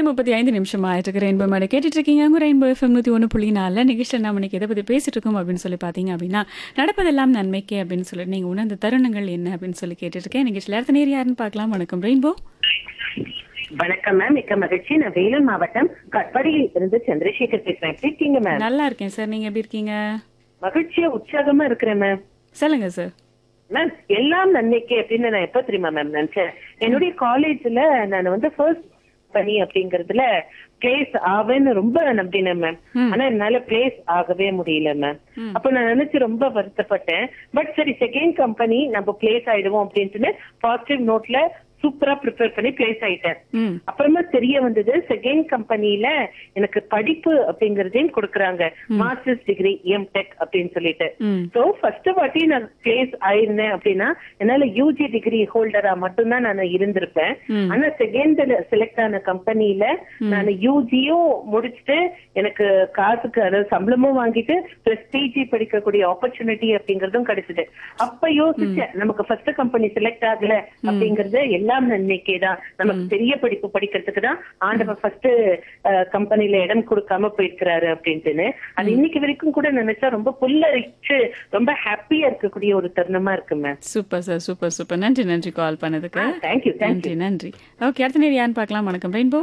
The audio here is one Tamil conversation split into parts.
முப்பத்தி ஐந்து நிமிஷம் ஆயிட்டு ரெயின்போ மேடை கேட்டுட்டு இருக்கீங்க உங்க ரெயின்போ எஃப்எம் நூற்றி ஒன்று புள்ளி நாலில் நிகழ்ச்சியில் நம்ம இன்னைக்கு எதை பற்றி பேசிட்டு இருக்கோம் அப்படின்னு சொல்லி பார்த்தீங்க அப்படின்னா நடப்பதெல்லாம் நன்மைக்கே அப்படின்னு சொல்லிட்டு நீங்கள் உணர்ந்த தருணங்கள் என்ன அப்படின்னு சொல்லி கேட்டுட்டு இருக்கேன் நிகழ்ச்சியில் அடுத்த நேர் யாருன்னு பார்க்கலாம் வணக்கம் ரெயின்போ வணக்கம் மேம் மிக்க மகிழ்ச்சி நான் வேலூர் மாவட்டம் கட்பாடியில் இருந்து சந்திரசேகர் பேசுறேன் எப்படி இருக்கீங்க மேம் நல்லா இருக்கேன் சார் நீங்கள் எப்படி இருக்கீங்க மகிழ்ச்சியா உற்சாகமா இருக்கிறேன் மேம் சொல்லுங்க சார் மேம் எல்லாம் நன்மைக்கு அப்படின்னு நான் எப்ப தெரியுமா மேம் நினைச்சேன் என்னுடைய காலேஜ்ல நான் வந்து ஃபர்ஸ்ட் பணி அப்படிங்கறதுல பிளேஸ் ஆவேன்னு ரொம்ப நம்பினேன் மேம் ஆனா என்னால பிளேஸ் ஆகவே முடியல மேம் அப்ப நான் நினைச்சு ரொம்ப வருத்தப்பட்டேன் பட் சரி செகண்ட் கம்பெனி நம்ம பிளேஸ் ஆயிடுவோம் அப்படின்ட்டு பாசிட்டிவ் நோட்ல சூப்பரா ப்ரிப்பேர் பண்ணி பிளேஸ் ஆயிட்டேன் ம் அப்புறமா தெரிய வந்தது செகண்ட் கம்பெனில எனக்கு படிப்பு அப்படிங்கறதையும் கொடுக்கறாங்க மாஸ்டர்ஸ் டிகிரி எம் டெக் அப்படின்னு சொல்லிட்டு ம் சோ ஃபர்ஸ்ட் வாட்டி நான் பிளேஸ் ஆயிருந்தேன் அப்படின்னா என்னால யூஜி டிகிரி ஹோல்டரா மட்டும்தான் நான் இருந்திருப்பேன் ம். ஆனா செகண்ட் செலக்ட் ஆன கம்பெனில நான் யூஜியும் முடிச்சுட்டு எனக்கு காசுக்கு அதாவது சம்பளமும் வாங்கிட்டு பிளஸ் பிஜி படிக்கக்கூடிய ஆப்பர்ச்சுனிட்டி அப்படிங்கறதும் கிடைச்சது அப்ப யோசிச்சேன் நமக்கு ஃபர்ஸ்ட் கம்பெனி செலக்ட் ஆகல அப்படிங்கறது எல்லாம் நன்மைக்கே தான் நமக்கு பெரிய படிப்பு படிக்கிறதுக்கு தான் ஆண்டவர் ஃபர்ஸ்ட் கம்பெனில இடம் கொடுக்காம போயிருக்கிறாரு அப்படின்ட்டுன்னு அது இன்னைக்கு வரைக்கும் கூட நினைச்சா ரொம்ப புல்லரிச்சு ரொம்ப ஹாப்பியா இருக்கக்கூடிய ஒரு தருணமா இருக்கு ma'am super sir super super நன்றி நன்றி கால் பண்ணதுக்கு தேங்க்யூ தேங்க்யூ நன்றி நன்றி ஓகே அடுத்த நேர் யாருன்னு பார்க்கலாம் வணக்கம் ரெயின்போ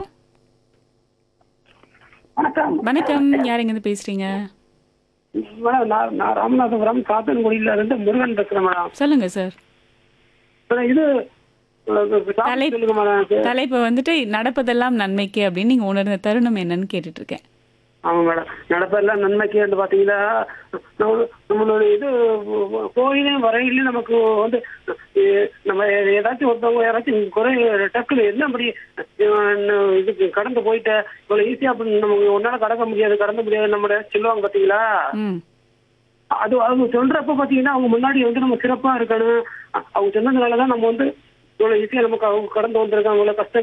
வணக்கம் வணக்கம் யார் எங்கேருந்து பேசுறீங்க மேடம் நான் நான் ராமநாதபுரம் காத்தன்குடியில இருந்து முருகன் பேசுறேன் மேடம் சொல்லுங்க சார் மேடம், இது அஹ், topic தலை- சொல்லுங்க மேடம் எனக்கு. தலைப்பு வந்துட்டு நடப்பதெல்லாம் நன்மைக்கு அப்படின்னு நீங்க உணர்ந்த தருணம் என்னன்னு கேட்டுட்டு இருக்கேன் ஆமா மேடம் நடப்பெல்லாம் நன்மைக்கு வந்து பாத்தீங்கன்னா நம்ம நம்மளோட இது கோயிலையும் வரையிலையும் நமக்கு வந்து அஹ், நம்ம ஏதாச்சும் ஒருத்தவங்க யாராச்சும் குறை டக்குனு என்ன அப்படி அஹ், இதுக்கு கடந்து போயிட்ட இவ்வளவு ஈஸியா அப்படி நமக்கு ஒன்னால கடக்க முடியாது கடந்த முடியாது நம்ம சொல்லுவாங்க பாத்தீங்களா ம் அது அவங்க சொல்றப்ப பாத்தீங்கன்னா அவங்க முன்னாடி வந்து நம்ம சிறப்பா இருக்கணும் அ- அவங்க சொன்னதுனாலதான் நம்ம வந்து இவ்வளவு ஈஸியா நமக்கு அவங்க கடந்து வந்திருக்காங்க இவ்வளவு கஷ்டம்